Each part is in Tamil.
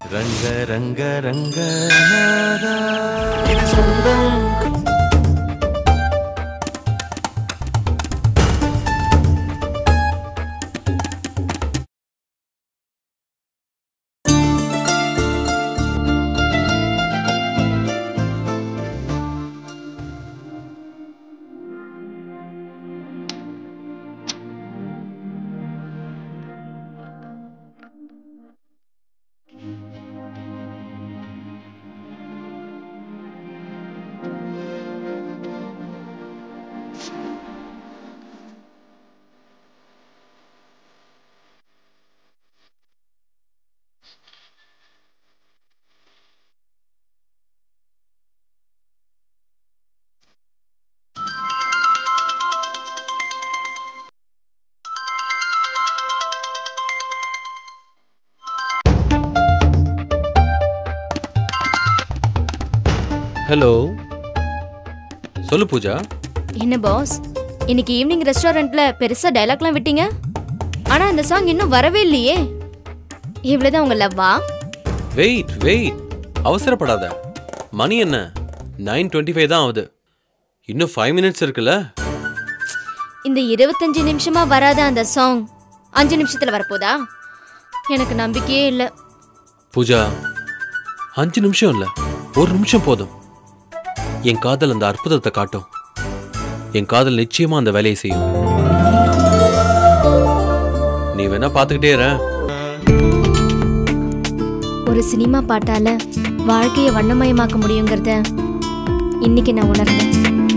ரங்க ரங்க ரங்க நாதா. இது சொந்தம் ஹலோ சொல்லு பூஜா என்ன பாஸ் இன்னைக்கு ஈவினிங் ரெஸ்டாரண்ட்ல பெருசா டைலாக்லாம் விட்டீங்க ஆனா இந்த சாங் இன்னும் வரவே இல்லையே இவ்வளவுதான் உங்க லவ்வா வெயிட் வெயிட் அவசரப்படாத மணி என்ன நைன் டுவெண்ட்டி ஃபைவ் தான் ஆகுது இன்னும் ஃபைவ் மினிட்ஸ் இருக்குல்ல இந்த இருபத்தஞ்சு நிமிஷமா வராத அந்த சாங் அஞ்சு நிமிஷத்துல வரப்போதா எனக்கு நம்பிக்கையே இல்ல பூஜா அஞ்சு நிமிஷம் இல்ல ஒரு நிமிஷம் போதும் என் காதல் அந்த அற்புதத்தை காட்டும் என் காதல் நிச்சயமா அந்த வேலையை செய்யும் நீ வேணா பாத்துக்கிட்டே இரு ஒரு சினிமா பாட்டால வாழ்க்கையை வண்ணமயமாக்க முடியுங்கிறத இன்னைக்கு நான் உணர்ந்தேன்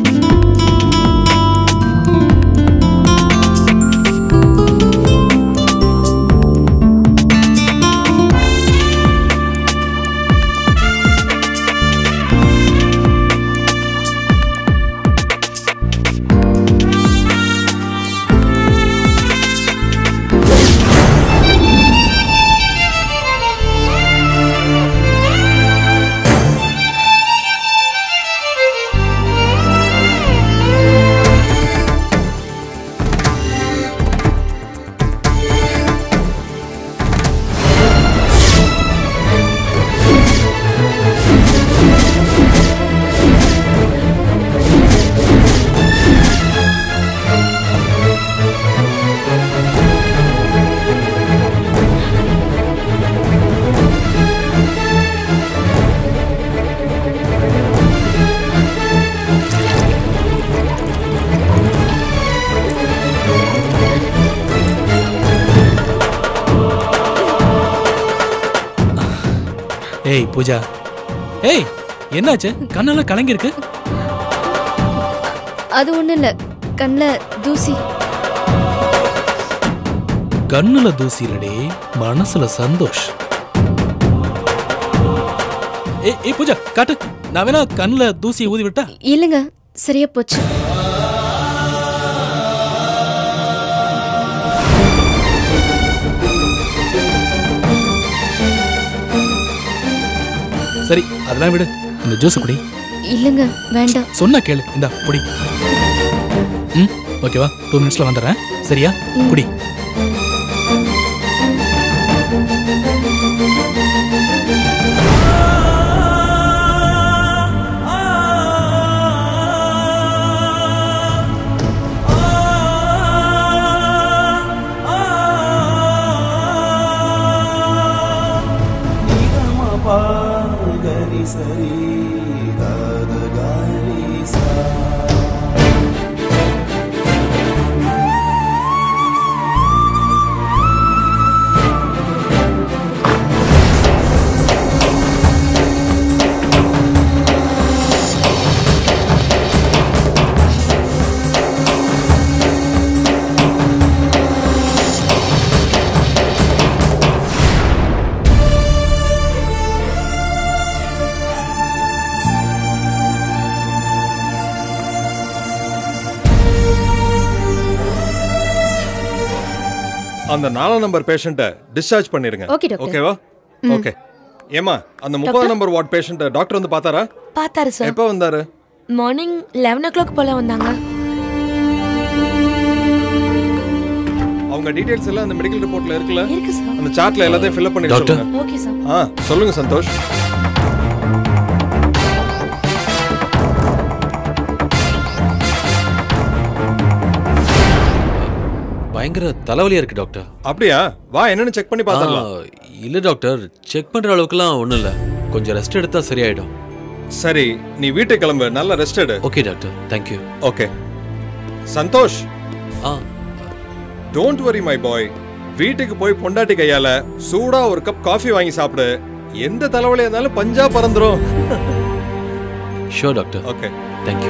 ஏய் பூஜா ஏய் என்னாச்சு கண்ணெல்லாம் கலங்கிருக்கு அது ஒண்ணும் இல்ல கண்ணில் தூசி கண்ணுல தூசி இல்லடி மனசுல சந்தோஷ் ஏய் ஏய் பூஜா காட்டு நான் வேணா கண்ணுல தூசியை ஊதி விட்டா இல்லைங்க சரியா போச்சு சரி அதெல்லாம் விடு இந்த ஜூஸ் குடி இல்லைங்க வேண்டாம் சொன்னா கேளு இந்தா குடி ம் ஓகேவா டூ மினிட்ஸ்ல வந்துடுறேன் சரியா குடி அந்த நாலாம் நம்பர் பேஷண்ட்டை டிஸ்சார்ஜ் பண்ணிருங்க Okay, doctor. ஓகேவா ஓகே ஏமா அந்த முப்பது நம்பர் வார்ட் பேஷண்ட்டை டாக்டர் வந்து பார்த்தாரா பார்த்தாரு சார் எப்போ வந்தாரு மார்னிங் லெவன் ஓ கிளாக் போல வந்தாங்க அவங்க உங்க டீடைல்ஸ் எல்லாம் அந்த மெடிக்கல் ரிப்போர்ட்ல இருக்குல்ல இருக்கு சார் அந்த சார்ட்ல எல்லாத்தையும் ஃபில் பண்ணி டாக்டர். சொல்லுங்க ஓகே சார் ஆ சொல்லுங்க சந்தோஷ் பயங்கர தலைவலியா இருக்கு டாக்டர் அப்படியா வா என்னன்னு செக் பண்ணி பார்த்துடலாம் ஆ, இல்ல டாக்டர் செக் பண்ற அளவுக்குலாம் ஒண்ணும் இல்ல கொஞ்சம் ரெஸ்ட் எடுத்தா சரியாயிடும் சரி நீ வீட்டுக்கு கிளம்பு நல்லா ரெஸ்ட் எடு okay doctor thank you okay Santhosh ஆ டோன்ட் வரி மை பாய் வீட்டுக்கு போய் பொண்டாட்டி கையால சூடா ஒரு கப் காஃபி வாங்கி சாப்பிடு எந்த தலைவலியா இருந்தாலும் பஞ்சா பறந்துரும் ஷோர் டாக்டர் ஓகே தேங்க்யூ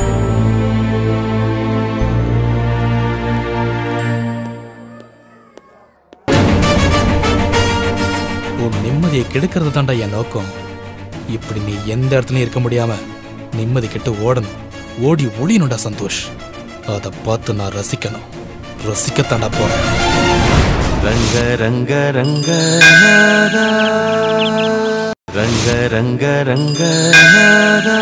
உன் நிம்மதியை கெடுக்கிறது தாண்டா என் நோக்கம் இப்படி நீ எந்த இடத்துலயும் இருக்க முடியாம நிம்மதி கெட்டு ஓடணும் ஓடி ஒளியணும்டா சந்தோஷ் அதை பார்த்து நான் ரசிக்கணும் ரசிக்கத்தாண்டா போறேன் ரங்க ரங்க ரங்கநாதா ரங்க ரங்க ரங்கநாதா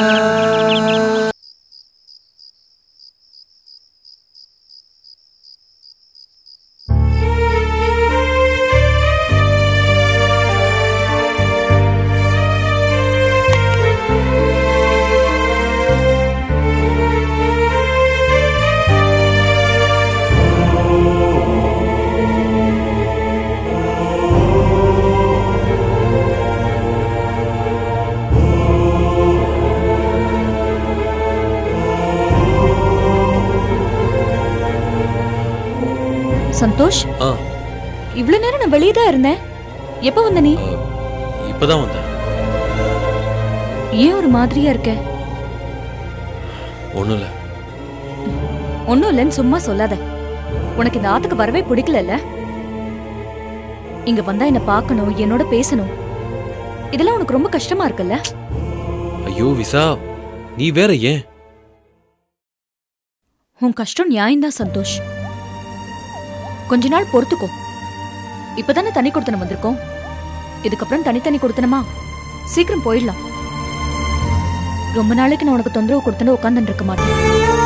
சந்தோஷ் ஆ இவ்வளவு நேரம் நான் வெளியே தான் இருந்தேன் எப்ப வந்த நீ ஆ, இப்பதான் வந்தேன் ஏன் ஒரு மாதிரியா இருக்க ஒண்ணும் இல்ல ஒண்ணும் இல்லைன்னு சும்மா சொல்லாத உனக்கு இந்த ஆத்துக்கு வரவே பிடிக்கலல்ல இங்க வந்தா என்ன பார்க்கணும் என்னோட பேசணும் இதெல்லாம் உனக்கு ரொம்ப கஷ்டமா இருக்குல்ல ஐயோ விசா நீ வேற ஏன் உன் கஷ்டம் நியாயம்தான் சந்தோஷ் கொஞ்ச நாள் பொறுத்துக்கோ இப்பதானே தனி கொடுத்தனம் வந்திருக்கோம் இதுக்கப்புறம் தனித்தனி கொடுத்தனமா சீக்கிரம் போயிடலாம் ரொம்ப நாளைக்கு நான் உனக்கு தொந்தரவு கொடுத்துட்டு உட்காந்துட்டு இருக்க மாட்டேன்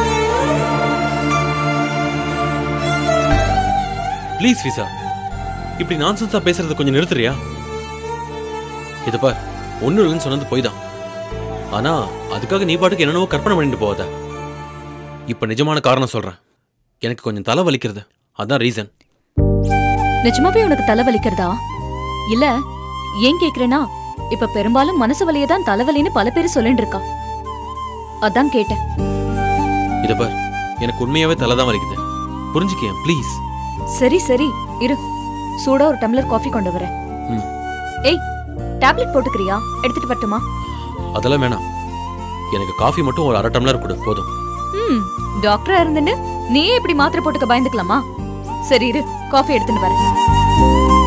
ப்ளீஸ் விசா இப்படி நான்சென்ஸா பேசுறத கொஞ்சம் நிறுத்துறியா இது பார் ஒண்ணு இல்லைன்னு சொன்னது போய் தான் ஆனா அதுக்காக நீ பாட்டுக்கு என்னென்னவோ கற்பனை பண்ணிட்டு போகாத இப்ப நிஜமான காரணம் சொல்றேன் எனக்கு கொஞ்சம் தலை வலிக்கிறது அதான் ரீசன் நிஜமாவே உனக்கு தலை வலிக்கிறதா இல்ல ஏன் கேக்குறேனா இப்ப பெரும்பாலும் மனசு வலியை தான் தலைவலின்னு பல பேர் சொல்லிட்டு இருக்கா அதான் கேட்டேன் இத பார் எனக்கு உண்மையாவே தலை தான் வலிக்குது புரிஞ்சுக்கேன் ப்ளீஸ் சரி சரி இரு சூடா ஒரு டம்ளர் காஃபி கொண்டு வரேன் ம். ஏய் டேப்லெட் போட்டுக்கிறியா எடுத்துட்டு வரட்டுமா அதெல்லாம் வேணாம் எனக்கு காஃபி மட்டும் ஒரு அரை டம்ளர் கொடு போதும் ம் டாக்டரா இருந்துட்டு நீயே இப்படி மாத்திரை போட்டுக்க பயந்துக்கலாமா சரி இரு காஃபி எடுத்துட்டு வரேன்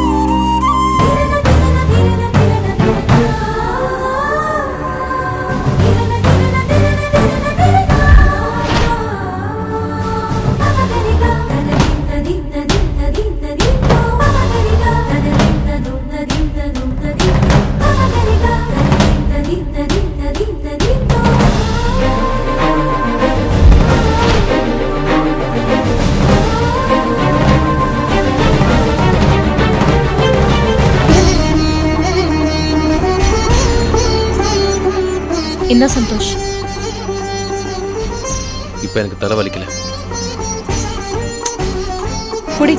என்ன சந்தோஷ் இப்ப எனக்கு தலை வலிக்கல குடி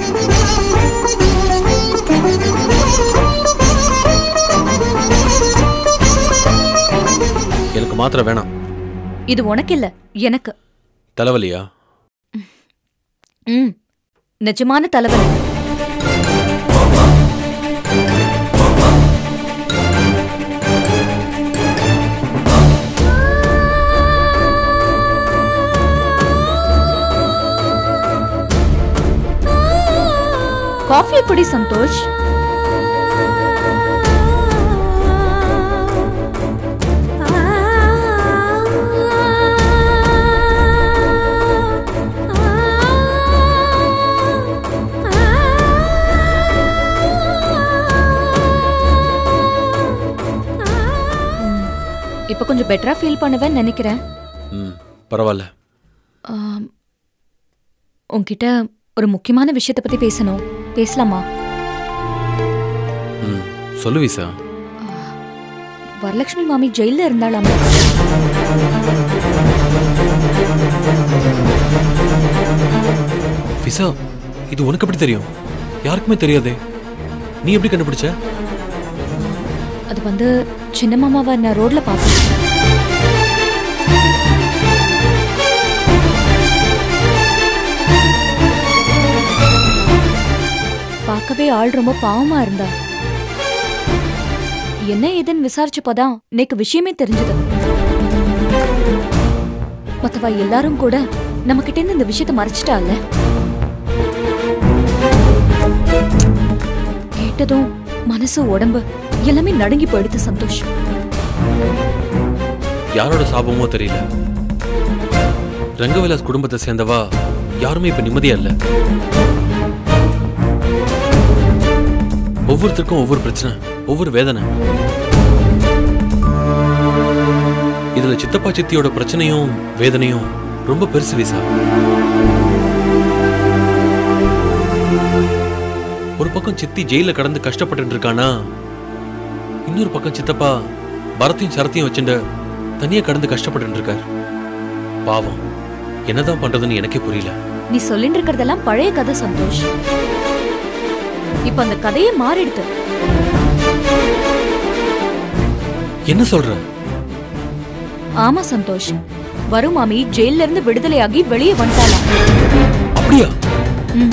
எனக்கு மாத்திரை வேணாம் இது உனக்கு இல்ல எனக்கு தலைவலியா ம் நிஜமான தலைவலி காஃபி எப்படி சந்தோஷ் ம், இப்ப கொஞ்சம் பெட்டரா ஃபீல் பண்ணுவேன்னு நினைக்கிறேன் ம் பரவாயில்ல ஆம், உன்கிட்ட ஒரு முக்கியமான விஷயத்தை பத்தி பேசணும் பேசலாமா ம் சொல்லு விசா வரலட்சுமி மாமி ஜெயில இருந்தாளாமா விசா இது உனக்கு எப்படி தெரியும் யாருக்குமே தெரியாதே நீ எப்படி கண்டுபிடிச்ச அது வந்து சின்ன மாமாவை நான் ரோட்ல பார்த்தேன் பார்க்கவே ஆள் ரொம்ப பாவமா இருந்தா என்ன ஏதுன்னு விசாரிச்சப்பதான் எனக்கு விஷயமே தெரிஞ்சது மத்தவா எல்லாரும் கூட நம்ம கிட்ட இருந்து இந்த விஷயத்த மறைச்சிட்டால கேட்டதும் மனசு உடம்பு எல்லாமே நடுங்கி போயிடுது சந்தோஷ் யாரோட சாபமோ தெரியல ரங்கவிலாஸ் குடும்பத்தை சேர்ந்தவா யாருமே இப்ப நிம்மதியா இல்ல ஒவ்வொருத்தருக்கும் ஒவ்வொரு பிரச்சனை ஒவ்வொரு வேதனை இதுல சித்தப்பா சித்தியோட பிரச்சனையும் வேதனையும் ரொம்ப பெருசு விசா ஒரு பக்கம் சித்தி ஜெயில கடந்து கஷ்டப்பட்டு இருக்கானா இன்னொரு பக்கம் சித்தப்பா பரத்தையும் சரத்தையும் வச்சுட்டு தனியா கடந்து கஷ்டப்பட்டு இருக்கார் பாவம் என்னதான் பண்றதுன்னு எனக்கே புரியல நீ சொல்லிட்டு இருக்கிறதெல்லாம் பழைய கதை சந்தோஷ் இப்ப அந்த கதையே மாறிடுது என்ன சொல்ற ஆமா சந்தோஷ் வரும் மாமி ஜெயில இருந்து விடுதலையாகி வெளியே வந்துட்டாளாம் அப்படியா ம்.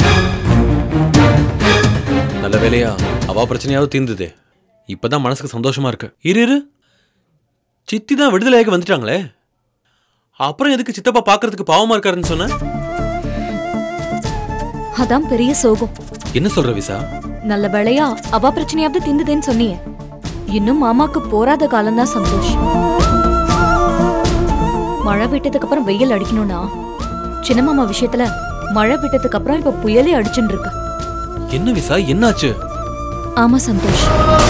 நல்ல வேலையா அவ பிரச்சனையாவது தீர்ந்தது இப்பதான் மனசுக்கு சந்தோஷமா இருக்கு இரு இரு சித்தி தான் விடுதலையாகி வந்துட்டாங்களே அப்புறம் எதுக்கு சித்தப்பா பாக்குறதுக்கு பாவமா இருக்காருன்னு சொன்ன அதான் பெரிய சோகம் என்ன சொல்ற விசா நல்ல வேளையா அவ பிரச்சனையாவது திந்துதேன்னு சொன்னியே இன்னும் மாமாக்கு போராத காலம்தான் சந்தோஷ் மழை விட்டதுக்கு அப்புறம் வெயில் அடிக்கணும்னா சின்ன மாமா விஷயத்துல மழை விட்டதுக்கு அப்புறம் இப்ப புயலே அடிச்சுட்டு இருக்கு என்ன விசா என்னாச்சு ஆமா சந்தோஷ்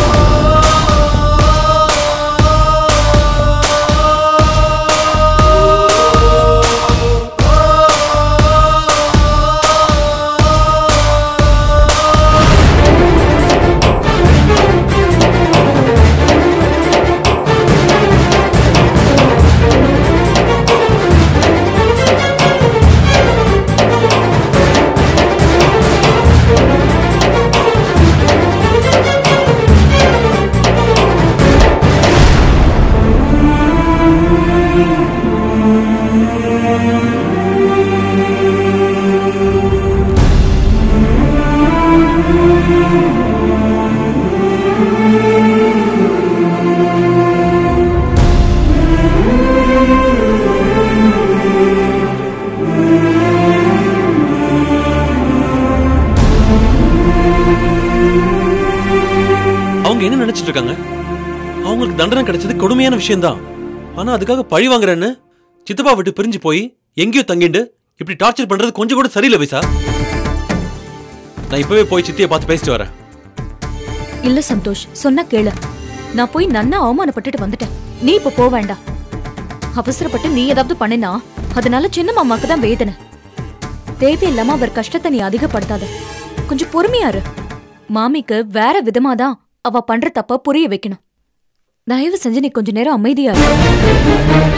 அவங்க என்ன நினைச்சிட்டு இருக்காங்க அவங்களுக்கு தண்டனை கிடைச்சது கொடுமையான விஷயம்தான் ஆனா அதுக்காக பழி வாங்குறேன்னு சித்தப்பா விட்டு பிரிஞ்சு போய் எங்கேயோ தங்கிண்டு இப்படி டார்ச்சர் பண்றது கொஞ்சம் கூட சரியில்லை விசா நான் இப்பவே போய் சித்தியை பார்த்து பேசிட்டு வரேன் இல்ல சந்தோஷ் சொன்னா கேளு நான் போய் நன்னா அவமானப்பட்டுட்டு வந்துட்டேன் நீ இப்ப போக வேண்டாம் அவசரப்பட்டு நீ ஏதாவது பண்ணினா அதனால சின்ன மாமாக்கு தான் வேதனை தேவையில்லாம அவர் கஷ்டத்தை நீ அதிகப்படுத்தாத கொஞ்சம் பொறுமையா இரு மாமிக்கு வேற விதமா தான் அவ பண்ற தப்ப புரிய வைக்கணும் தயவு செஞ்சு நீ கொஞ்ச நேரம் அமைதியா இரு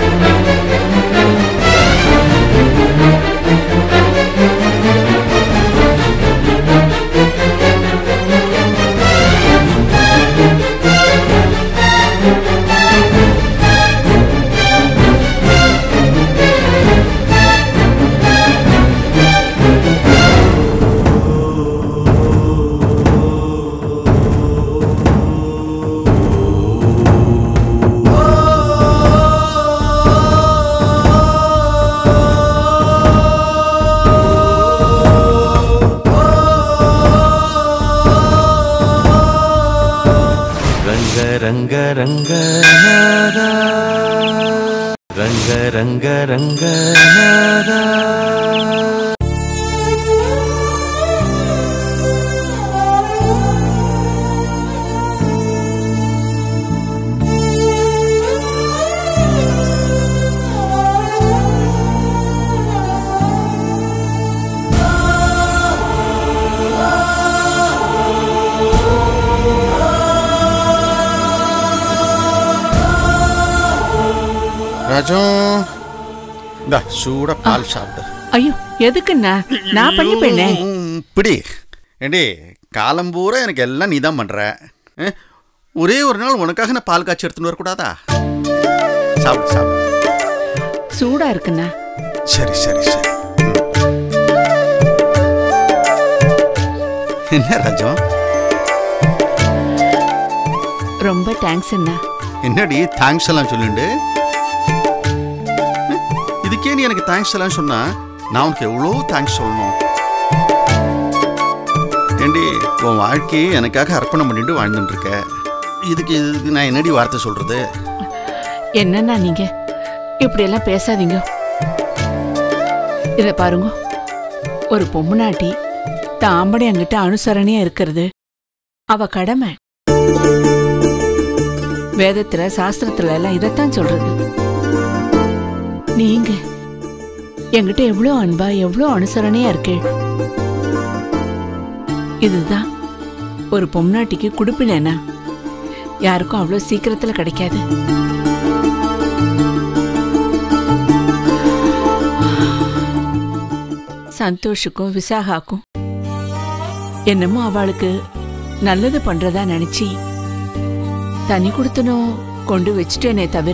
ರಂಗ ರಂಗ ರಂಗನಾದ ರಂಗ ರಂಗ ರಂಗನಾದ ஆ ராஜம் இந்த சூட பால் சாப்பிடு ஐயோ எதுக்குண்ணா நான் பண்ணி போயினே ம், இப்படி ஏண்டி காலம் பூரா எனக்கு எல்லாம் நீ தான் பண்ற அஹ், ஒரே ஒரு நாள் உனக்காக நான் பால் காய்ச்சி எடுத்துன்னு வரக்கூடாதா சாப்பிடு சாப்பிடு சூடா இருக்குண்ணா சரி சரி சரி ம். என்ன ராஜம் ரொம்ப தேங்க்ஸ் அண்ணா என்னடி தேங்க்ஸ் எல்லாம் சொல்லுண்டு ம், இதுக்கே நீ எனக்கு தேங்க்ஸ் எல்லாம் சொன்னா நான் உனக்கு எவ்வளோ தேங்க்ஸ் சொல்லணும் ஏண்டி உன் வாழ்க்கையை எனக்காக அர்ப்பணம் பண்ணிட்டு வாழ்ந்துட்டு இருக்க இதுக்கு இதுக்கு நான் என்னடி வார்த்தை சொல்றது என்னண்ணா நீங்க இப்படி எல்லாம் பேசாதீங்க இத பாருங்க ஒரு பொம்முனாட்டி தாம்படி அங்கிட்ட அனுசரணையா இருக்கிறது அவ கடமை வேதத்துல சாஸ்திரத்துல எல்லாம் இதைத்தான் சொல்றது நீங்க என்கிட்ட எவ்வளோ அன்பா எவ்வளோ அனுசரணையா இருக்கே இதுதான் ஒரு பொம்னாட்டிக்கு குடுப்பினேனா யாருக்கும் அவ்வளோ சீக்கிரத்துல கிடைக்காது சந்தோஷுக்கும் விசாகாக்கும் என்னமோ அவளுக்கு நல்லது பண்றதா நினைச்சி தனி கொடுத்தனும் கொண்டு வச்சுட்டேனே தவிர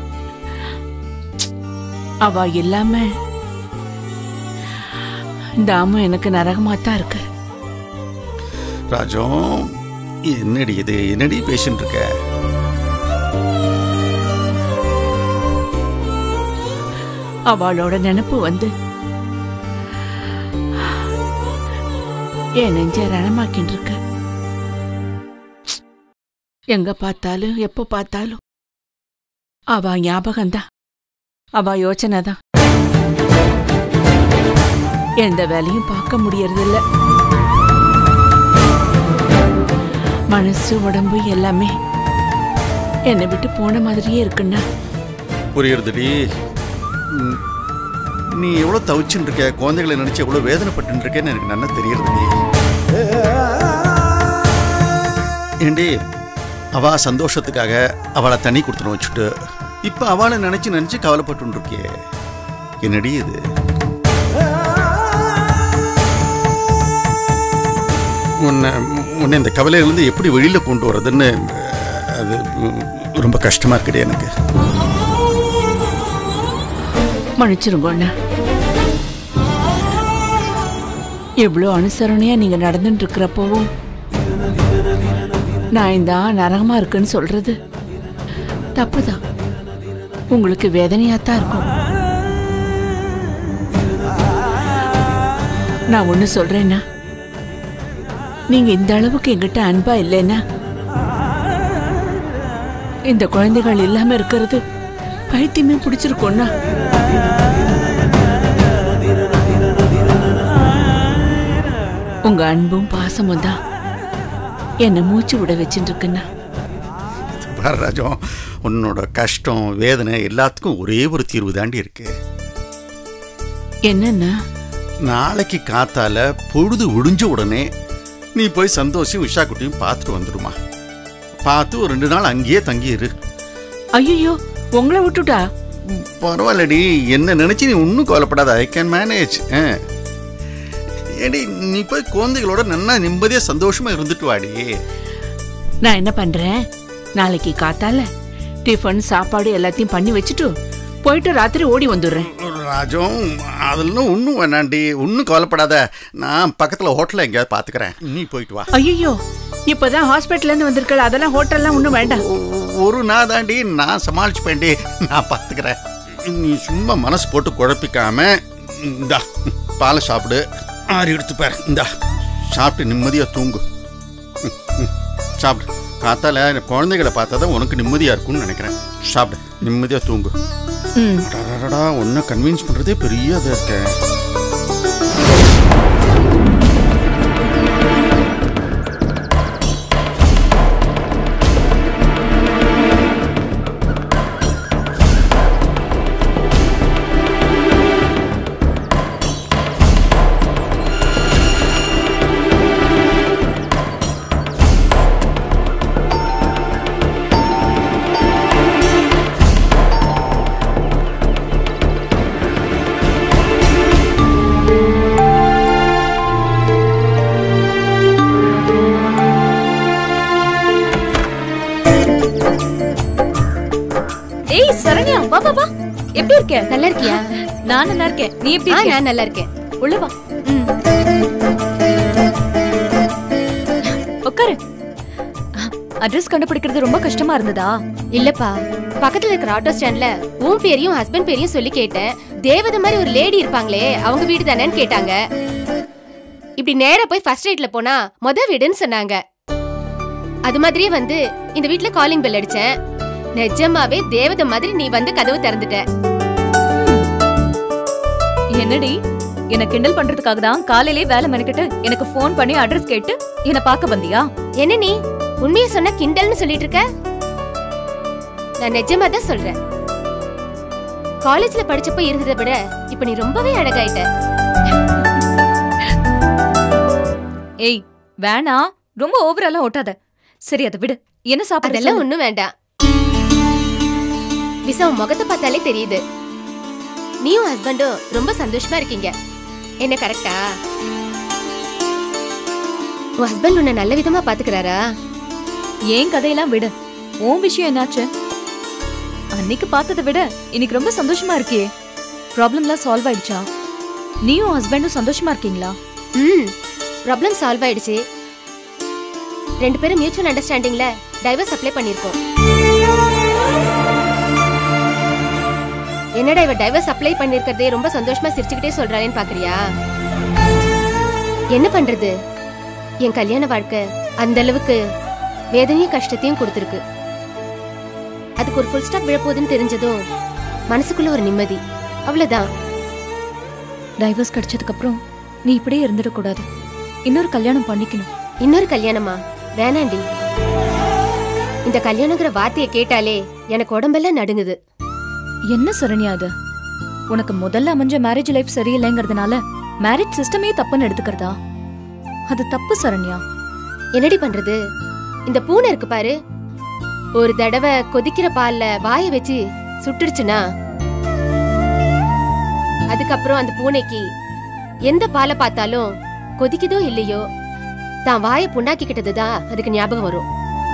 அவ இல்லாம தாமும் எனக்கு நரகமாத்தான் இருக்கு ராஜம் என்னடி இது என்னடி பேசிட்டு இருக்க அவளோட நினைப்பு வந்து என் நெஞ்ச ரணமாக்கின்னு இருக்கு எங்க பார்த்தாலும் எப்போ பார்த்தாலும் அவ ஞாபகம்தான் அவ யோசனை தான் எந்த வேலையும் பார்க்க முடியறதில்ல மனசு உடம்பு எல்லாமே என்னை விட்டு போன மாதிரியே இருக்குன்னா புரியுறதுடி ம், நீ எவ்வளோ தவிச்சுட்டு இருக்க குழந்தைகளை நினைச்சு எவ்வளோ வேதனைப்பட்டு இருக்கேன்னு எனக்கு நல்லா தெரியுறதுடி ஏண்டி அவ சந்தோஷத்துக்காக அவளை தண்ணி கொடுத்துட்டு வச்சுட்டு இப்போ அவளை நினைச்சு நினைச்சு கவலைப்பட்டு இருக்கியே என்னடி இது உன்னை உன்னை இந்த கவலையிலேருந்து எப்படி வெளியில் கொண்டு வர்றதுன்னு அது ம், ரொம்ப கஷ்டமாக இருக்குடி எனக்கு மன்னிச்சிருங்க அண்ணா எவ்வளோ அனுசரணையா நீங்க நடந்துட்டு இருக்கிறப்பவும் நான் இந்த நரகமா இருக்குன்னு சொல்றது தப்புதான் உங்களுக்கு வேதனையாத்தான் இருக்கும் நான் ஒண்ணு சொல்றேன்னா நீங்க இந்த அளவுக்கு எங்கிட்ட அன்பா இல்லைன்னா இந்த குழந்தைகள் இல்லாம இருக்கிறது பைத்தியமே பிடிச்சிருக்கோன்னா உங்க அன்பும் பாசமும் தான் என்னை மூச்சு விட வச்சுட்டு இருக்குன்னா பாரு ராஜம் உன்னோட கஷ்டம் வேதனை எல்லாத்துக்கும் ஒரே ஒரு தீர்வு தாண்டி இருக்கு என்னன்னா நாளைக்கு காத்தால பொழுது விடிஞ்ச உடனே நீ போய் சந்தோஷம் விஷா குட்டியும் பார்த்துட்டு வந்துடுமா பார்த்து ஒரு ரெண்டு நாள் அங்கேயே தங்கி இரு ஐயோ உங்களை விட்டுட்டா ம், பரவாயில்லடி என்ன நினைச்சு நீ ஒன்றும் கவலைப்படாத ஐ கேன் மேனேஜ் ஏடி நீ போய் குழந்தைகளோட நல்லா நிம்மதியா சந்தோஷமா இருந்துட்டு வாடி நான் என்ன பண்றேன் நாளைக்கு காத்தால டிஃபன் சாப்பாடு எல்லாத்தையும் பண்ணி வச்சுட்டு போயிட்டு ராத்திரி ஓடி வந்துடுறேன் ராஜம் அதெல்லாம் ஒன்றும் வேணாண்டி ஒன்றும் கவலைப்படாத நான் பக்கத்தில் ஹோட்டலில் எங்கேயாவது பார்த்துக்கிறேன் நீ போயிட்டு வா ஐயோ இப்பதான் ஹாஸ்பிட்டல்ல இருந்து வந்திருக்கல அதெல்லாம் ஹோட்டல்லாம் ஒண்ணும் வேண்டாம் ஒ- ஒரு நாள் தாண்டி நான் சமாளிச்சு பேண்டி நான் பார்த்துக்கிறேன் நீ சும்மா மனசு போட்டு குழப்பிக்காம இந்தா பாலை சாப்பிடு ஆறு எடுத்துப்பார் இந்தா சாப்பிட்டு நிம்மதியாக தூங்கு ம், ம், சாப்பிடு காத்தால குழந்தைகளை பார்த்தா தான் உனக்கு நிம்மதியாக இருக்கும்னு நினைக்கிறேன் சாப்பிடு நிம்மதியாக தூங்கு ம் அடடடா ஒன்றை கன்வின்ஸ் பண்ணுறதே பெரிய இதாக இருக்கேன் இருக்க நல்லா இருக்கியா நான் நல்லா இருக்கேன் நீ எப்படி ஆ இருக்க நான் நல்லா இருக்கேன் உள்ள வா உட்காரு அட்ரஸ் கண்டுபிடிக்கிறது ரொம்ப கஷ்டமா இருந்ததா இல்லப்பா பக்கத்துல இருக்கிற ஆட்டோ ஸ்டாண்ட்ல உன் பேரையும் ஹஸ்பண்ட் பேரையும் சொல்லி கேட்டேன் தேவதை மாதிரி ஒரு லேடி இருப்பாங்களே அவங்க வீடு தானேன்னு கேட்டாங்க இப்படி நேரா போய் ஃபர்ஸ்ட் ரைட்ல போனா மொத வீடுன்னு சொன்னாங்க அது மாதிரியே வந்து இந்த வீட்ல காலிங் பெல் அடிச்சேன் நிஜமாவே தேவதை மாதிரி நீ வந்து கதவு திறந்துட்ட என்னடி என்ன கிண்டல் பண்றதுக்காக தான் காலையிலே வேலை மெனக்கிட்டு எனக்கு ஃபோன் பண்ணி அட்ரஸ் கேட்டு என்ன பார்க்க வந்தியா என்ன நீ உண்மையை சொன்ன கிண்டல்னு சொல்லிட்டு இருக்க நான் நிஜமா தான் சொல்றேன் காலேஜ்ல படிச்சப்ப இருந்ததை விட இப்ப நீ ரொம்பவே அழகாயிட்ட ஏய் வேணா ரொம்ப ஓவராலாம் ஓட்டாத சரி அதை விடு என்ன சாப்பிட அதெல்லாம் ஒண்ணும் வேண்டாம் விசா உன் முகத்தை பார்த்தாலே தெரியுது நீயும் ஹஸ்பண்டும் ரொம்ப சந்தோஷமா இருக்கீங்க என்ன கரெக்டா உன் ஹஸ்பண்ட் உன்னை நல்ல விதமா பாத்துக்கிறாரா ஏன் கதையெல்லாம் விடு உன் விஷயம் என்னாச்சு அன்னைக்கு பார்த்ததை விட இன்னைக்கு ரொம்ப சந்தோஷமா இருக்கியே ப்ராப்ளம்லாம் சால்வ் ஆயிடுச்சா நீயும் ஹஸ்பண்டும் சந்தோஷமா இருக்கீங்களா ம் ப்ராப்ளம் சால்வ் ஆயிடுச்சு ரெண்டு பேரும் மியூச்சுவல் அண்டர்ஸ்டாண்டிங்ல டைவர்ஸ் அப்ளை பண்ணிருக்கோம் என்னடா இவ டைவர்ஸ் அப்ளை பண்ணிருக்கிறதே ரொம்ப சந்தோஷமா சிரிச்சுக்கிட்டே சொல்றாளேன்னு பாக்குறியா என்ன பண்றது என் கல்யாண வாழ்க்கை அந்த அளவுக்கு வேதனையும் கஷ்டத்தையும் கொடுத்துருக்கு அதுக்கு ஒரு ஃபுல் ஸ்டாப் விழப்போகுதுன்னு தெரிஞ்சதும் மனசுக்குள்ள ஒரு நிம்மதி அவ்வளவுதான் டைவர்ஸ் கிடைச்சதுக்கு அப்புறம் நீ இப்படியே இருந்துடக்கூடாது இன்னொரு கல்யாணம் பண்ணிக்கணும் இன்னொரு கல்யாணமா வேணாண்டி இந்த கல்யாணங்கிற வார்த்தையை கேட்டாலே எனக்கு உடம்பெல்லாம் நடுங்குது என்ன சரண்யா அது உனக்கு முதல்ல அமைஞ்ச மேரேஜ் லைஃப் சரியில்லைங்கிறதுனால மேரேஜ் சிஸ்டமே தப்புன்னு எடுத்துக்கிறதா அது தப்பு சரண்யா என்னடி பண்றது இந்த பூனை இருக்கு பாரு ஒரு தடவை கொதிக்கிற பால்ல வாய வச்சு சுட்டுடுச்சுனா அதுக்கப்புறம் அந்த பூனைக்கு எந்த பாலை பார்த்தாலும் கொதிக்குதோ இல்லையோ தான் வாயை புண்ணாக்கிக்கிட்டது தான் அதுக்கு ஞாபகம் வரும்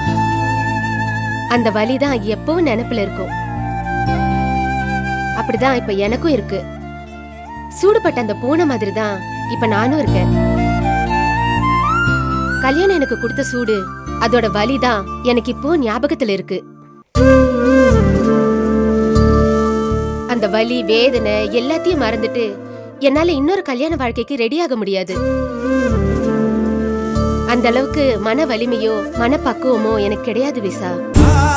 அந்த வலி தான் எப்பவும் நினைப்புல இருக்கும் அப்படிதான் இப்ப எனக்கும் இருக்கு சூடுபட்ட அந்த பூனை மாதிரி தான் இப்ப நானும் இருக்கேன் கல்யாணம் எனக்கு கொடுத்த சூடு அதோட வலி தான் எனக்கு இப்போ ஞாபகத்துல இருக்கு அந்த வலி வேதனை எல்லாத்தையும் மறந்துட்டு என்னால இன்னொரு கல்யாண வாழ்க்கைக்கு ரெடியாக முடியாது அந்த அளவுக்கு மன வலிமையோ மனப்பக்குவமோ எனக்கு கிடையாது விசா